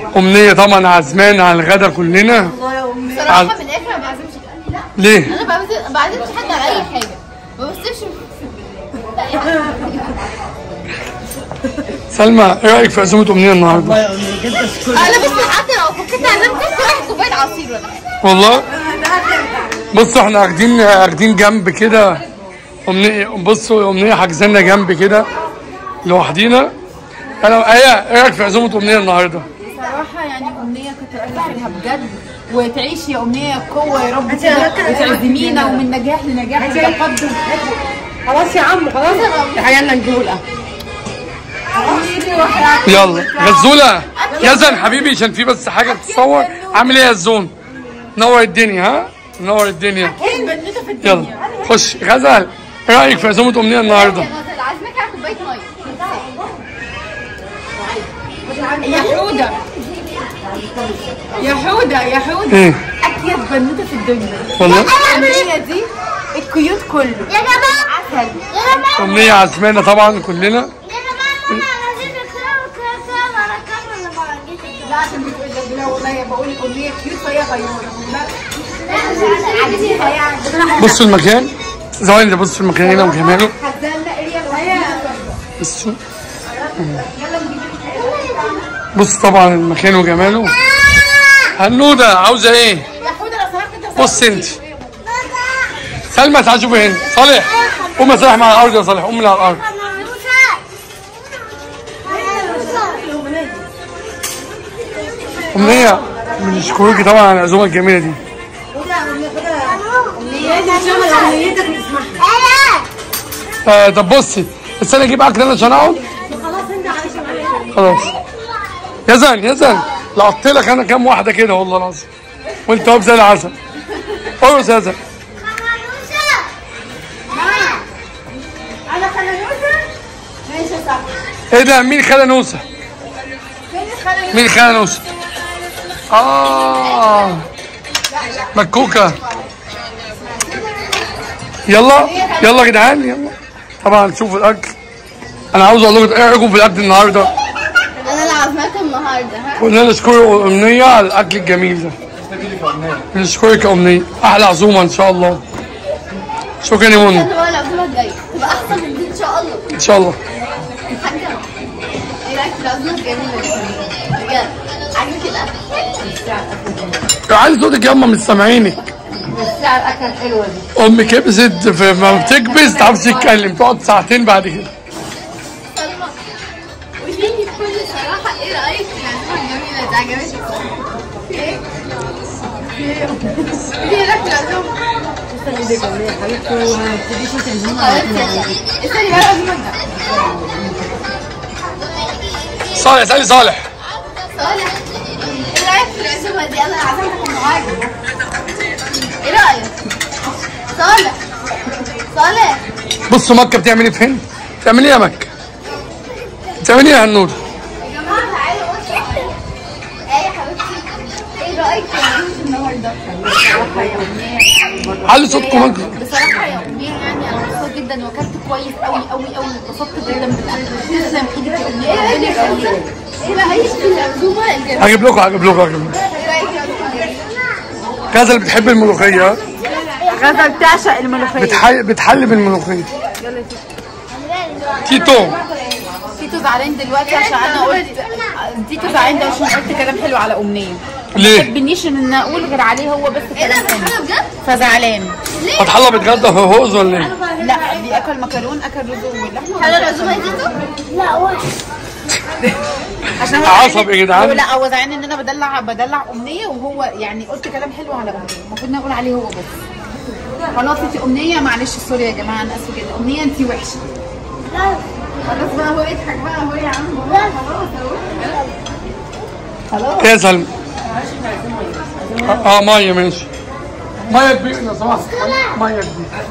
امنيه طبعا عزمان على الغدا كلنا صراحه من الاخر ما بعزمش حد لا ليه انا بعزم- ما بعزمش حد على اي حاجه ما بسيبش سلمى ايه رايك في عزومه امنيه النهارده انا بس حتى لو فكرت عزمتك واحد كوبايه عصير ولا حاجه والله بصوا احنا واخدين واخدين جنب كده امنيه بصوا امنيه حاجزانا جنب كده لوحدينا انا ايه ايه رايك في عزومه امنيه النهارده صراحة يعني أمنية كنت أجرها بجد وتعيش يا أمنية قوة يا رب كده وتعزمينا ومن نجاح لنجاح وتقدم خلاص يا عم خلاص تعالى نجيبه القهوه يلا غزوله يزن حبيبي عشان في بس حاجه تتصور عامل ايه يا زون نور الدنيا ها نور الدنيا بنوتة في يلا خش غزل ايه رايك في عزومه امنيه النهارده انا عازمك على كوبايه ميه يا حودة يا حودة يا حودة ايه أكيد بنوتة في الدنيا والله أمنية دي القيود كله يا جماعه عسل يا جماعه امنيه عزمانه طبعا كلنا يا جماعه انا عايزين نكرم كرم انا كرم ولا ما جيت لا عشان بتقول لا والله بقول الأمنية كيوت فهي غيورة بصوا المكان ثواني ده بصوا المكان هنا وجماله حزانة إيه يا بصوا بص طبعا المكان وجماله هنودة عاوزة ايه؟ يا حودة لو سمحت أنت بص انت سلمى تعالى شوفي هنا صالح قوم يا صالح مع الارض يا صالح قوم من على الارض امنية بنشكرك طبعا على العزومة الجميلة دي آه طب بصي استنى اجيب اكل انا عشان اقعد خلاص يزن يزن لقطت لك انا كام واحده كده والله العظيم وانت واقف زي العسل ارقص يا يزن أنا خلانوسة ماشي يا صاحبي ايه ده مين خالة نوسة فين الخلانوسة مين خالة نوسة اه مكوكة يلا يلا يا جدعان يلا طبعا شوفوا الاكل انا عاوز اقول لكم ايه رايكم في الاكل النهارده انا اللي عازماكم النهارده ها كلنا نشكر امنيه على الاكل الجميل ده نشكرك يا امنيه احلى عزومه ان شاء الله شكرا يا منى اللي هو العزومه الجايه تبقى احسن من دي ان شاء الله ان شاء الله حاجه ايه رايك في العزومه الجميله دي بجد عاجبك الاكل عايز صوتك ياما مش سامعينك بتاع الأكل حلوة دي امي كبست فما بتكبس تعرفش تتكلم تقعد ساعتين بعد كده سلمى قولي لي بكل صراحه ايه رايك في العزومه الجميله دي عجبتك ايه ايه رايك في العزومه استني بقى العزومه الجايه صالح اسالي صالح صالح ايه رايك في العزومه دي انا عزمتك النهارده ايه رايك صالح صالح بصوا مكه بتعمل ايه فين؟ بتعمل ايه يا مكه؟ بتعمل ايه يا هنود؟ يا جماعه تعالوا بصوا ايه يا حبيبتي ايه رايك في العزومه النهارده علي صوتكم انتوا بصراحة يا أمنية يعني أنا مبسوطة جدا وأكلت كويس أوي أوي أوي واتبسطت جدا بالأكل تسلم إيدك يا أمنية ربنا يخليك ايه رايك في العزومه الجميله هجيب لكم هجيب لكم هجيب لكم ايه رايك في العزومه الجميله غزل بتحب الملوخيه ها؟ غزل بتعشق الملوخية بتحل بتحل بالملوخيه تيتو تيتو زعلان دلوقتي عشان أنا قلت تيتو زعلان ده عشان قلت كلام حلو على أمنية ما ليه؟ يحبنيش إن أنا أقول غير عليه هو بس ايه ده كلام حلو انا بجد فزعلان فتح الله بيتغدى هوز ولا ايه؟ لا بياكل مكرون أكل رز واللحمة حلو العزومه دي لا عشان هو عصب زعلان- يا جدعان. هو لا هو زعلان ان انا بدلع بدلع امنيه وهو يعني قلت كلام حلو على امنيه المفروض اني اقول عليه هو بس خلاص انت امنيه معلش سوري يا جماعه انا اسفه جدا امنيه انت وحشه خلاص بقى هو يضحك بقى هو يا عم ايه يا سلمى؟ اه آه، ميه ماشي ميه كبيره لو سمحت ميه كبيره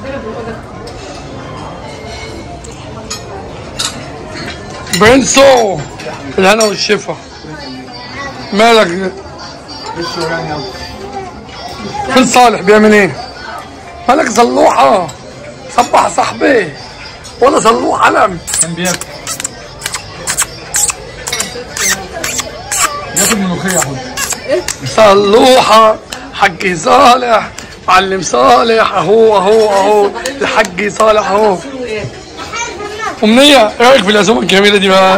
برنسو الهنا والشفا مالك فين صالح بيعمل ايه؟ مالك صلوحة صبح صاحبي ولا صلوح علم كان بياكل تاكل ملوخيه يا حبيبي صلوحه حجي صالح معلم صالح اهو اهو اهو الحاج صالح اهو امنيه ايه رايك في العزومه الجميله دي بقى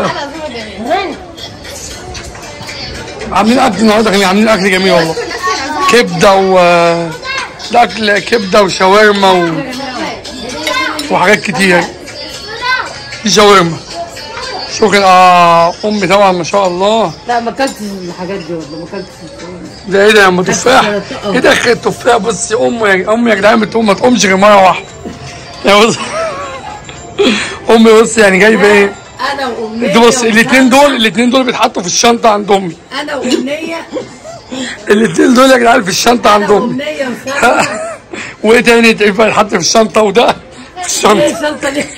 عاملين اكل النهارده كانوا عاملين اكل جميل والله كبده و ده اكل كبده وشاورما و... وحاجات كتير في شاورما شكرا اه امي طبعا ما شاء الله لا ما اكلتش الحاجات دي والله ما اكلتش ده ايه ده يا ام تفاح ايه ده اخي التفاح بص امي يا امي يا جدعان بتقوم ما تقومش غير مره واحده يا بص امي بص يعني جايبه ايه انا وامنيه ده بص الاثنين دول الاثنين دول بيتحطوا في الشنطه عند امي انا وامنيه الاثنين دول يا جدعان في الشنطه عند امي امنيه وسلمى وايه تاني يبقى يتحط في الشنطه وده في الشنطه الشنطه دي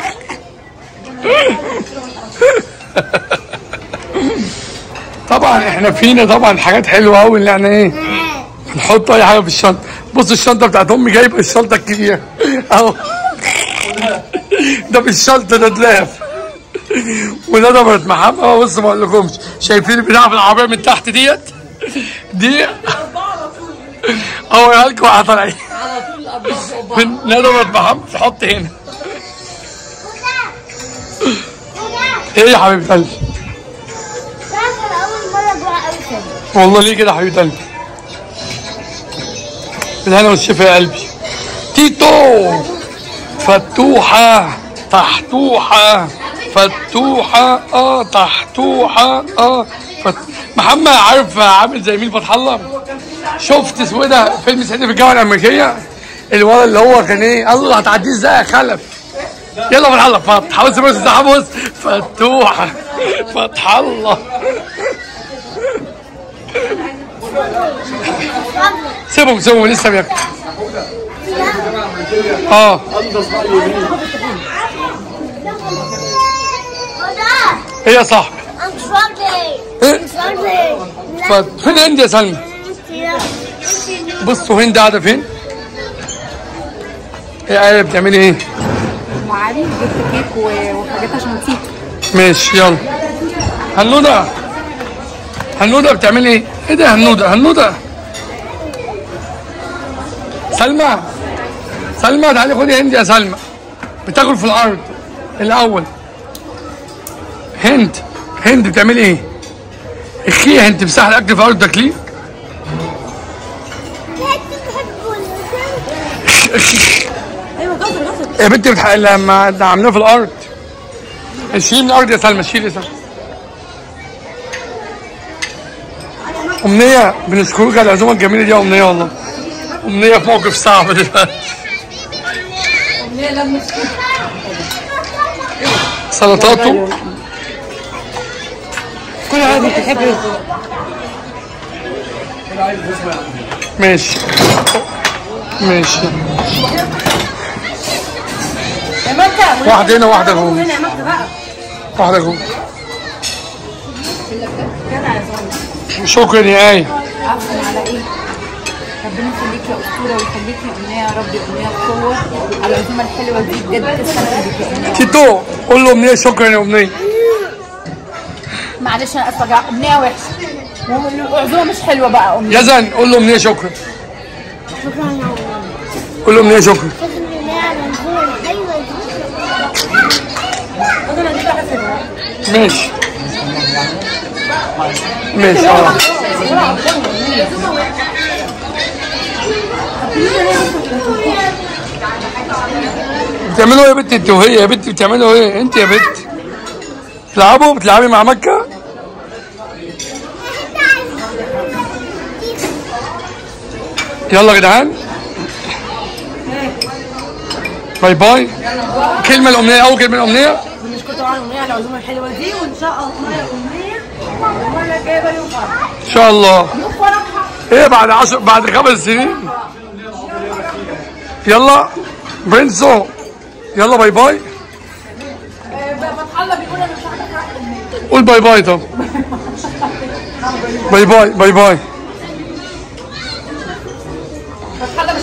طبعا احنا فينا طبعا حاجات حلوه قوي اللي احنا ايه نحط اي حاجه في الشنطه بص الشنطه بتاعت امي جايبه الشنطه الكبيره اهو ده في الشنطه ده تلاف وده دبرت محمد اهو بص ما اقولكمش شايفين البتاع في العربيه من تحت ديت دي اوريها لكم واحده طالعين على طول الابواب فوق بعض من ندبت محمد تحط هنا ايه يا حبيبه قلبي اول مره اجوع قوي كده والله ليه كده يا حبيبه قلبي بالهنا والشفا يا قلبي تيتو فتوحة تحتوحة فتوحة اه تحتوحة اه فت... محمد عارف عامل زي مين فتح الله شفت اسمه إيه ده فيلم صعيدي في الجامعة الأمريكية الولد اللي هو كان ايه الله هتعديه ازاي يا خلف يلا فتح الله فتح بص بص فتح بص فتوحة فتح الله سيبهم سيبهم لسه بياكل اه ايه يا صاحبي I'm struggling. ايه I'm struggling. ف- فين هند يا سلمى بصوا هند قاعده فين ايه ايه بتعملي ايه وعلي جبت كيك و- وحاجات عشان نسيت ماشي يلا هنودة هنودة بتعملي ايه ايه ده هنودة هنودة سلمى سلمى تعالي خدي هند يا سلمى بتاكل في الارض الاول هند هند بتعملي ايه اخي انت بتمسح الاكل في الارض تاكليه يا بنتي بتح... لما ده عاملاه في الارض شيل من الارض يا سلمى شيل يا سلمى أمنية بنشكرك على العزومة الجميلة دي يا أمنية والله أمنية في موقف صعب دلوقتي امنيه لما سلطاته كل واحد بتحب ماشي ماشي يا مكه واحدة هنا واحدة جوه هنا يا مكه بقى واحدة جوه شكرا يا آية عفوا على ايه ربنا يخليك يا اسطوره ويخليك يا امنيه يا رب يا امنيه بقوه على العزومه الحلوه دي بجد تسلم ايدك يا امنيه تيتو قول له أمنية شكرا يا أمنية معلش انا اسفه يا امنيه وحشه وعزومه مش حلوه بقى امنيه يزن قول له أمنية شكرا شكرا يا أمي. قول له أمنية شكرا شكرا لله على الهدوء الحلوة دي. ماشي ماشي اه بتعملوا ايه يا بنت انت وهي يا بنت بتعملوا ايه انت يا بنت بتلعبوا بتلعبي مع مكة يلا يا جدعان باي باي كلمة الأمنية أول كلمة الأمنية بنشكر طبعا امنيه على العزومه الحلوه دي وان شاء الله يا امنيه المره الجايه بقى يوم فرح ان شاء الله ايه بعد عشر بعد خمس سنين يلا برنسو يلا باي باي فتح الله بيقول انا مش عارفه أفرح أمنية. قول باي باي طب باي باي باي باي فتح الله